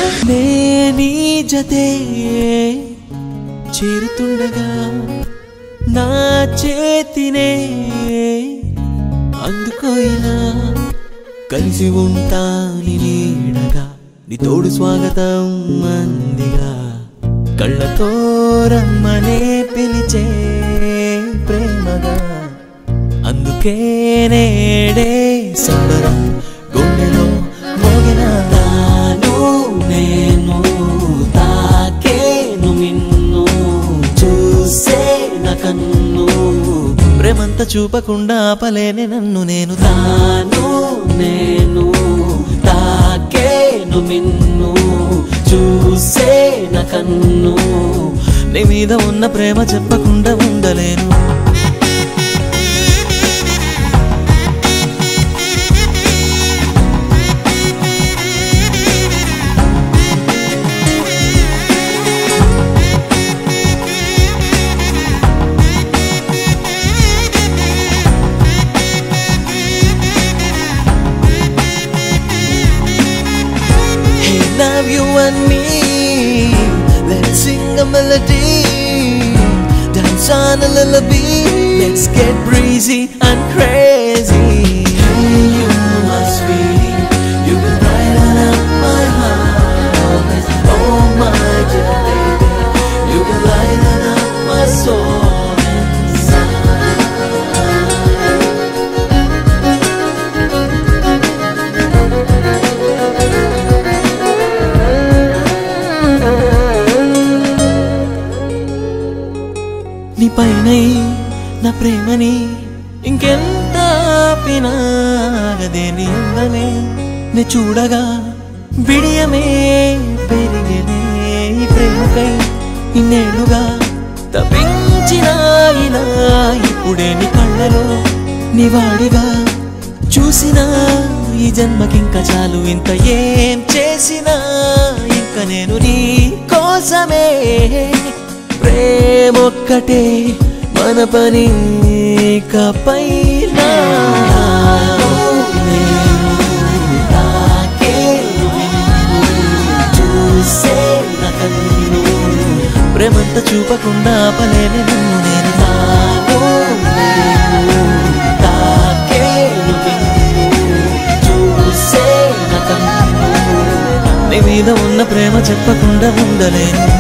నే నీ జతే చేరుతుండగా నా చేతినే అందుకోయినా కలిసి ఉంటాని నీడగా నీ తోడు స్వాగతం మందిగా కళ్ళతో రమ్మనే పిలిచే ప్రేమగా అందుకే నేడే సంబరం గుండెలో మోగిన తాను నేను తాకేను నిన్ను చూసే నా కన్ను ప్రేమంత చూపకుండా ఆపలేని నన్ను నేను తాను నేను తాకేను నిన్ను చూసే నా కన్ను నీ మీద ఉన్న ప్రేమ చెప్పకుండా ఉండలేను Hey, love you and me. Let's sing a melody. Dance on a lullaby. Let's get breezy and crazy. Hey, you, my sweetie. You can brighten up my heart always. Oh, my dear baby. You can lighten up my soul inside. నీ పైనై నా ప్రేమని ఇంకెంత ఆపినాగదే నీ అందమే నే చూడగా బిడియమే పెరిగేనే ఈ ప్రేమకై ఇన్నేళ్ళుగా తప్పించిన ఇలా ఇప్పుడే నీ కళ్ళలో నీ వాడిగా చూసినా ఈ జన్మకింక చాలు ఇంత ఏం చేసినా ఇంక నేను నీ కోసమే ప్రేమొక్కటే మన పని పైన ప్రేమంత చూపకుండా ఆపలేని నన్ను నేను తాను నేను తాకేను నిన్ను చూసే నా కన్ను నీ మీద ఉన్న ప్రేమ చెప్పకుండా ఉండలేను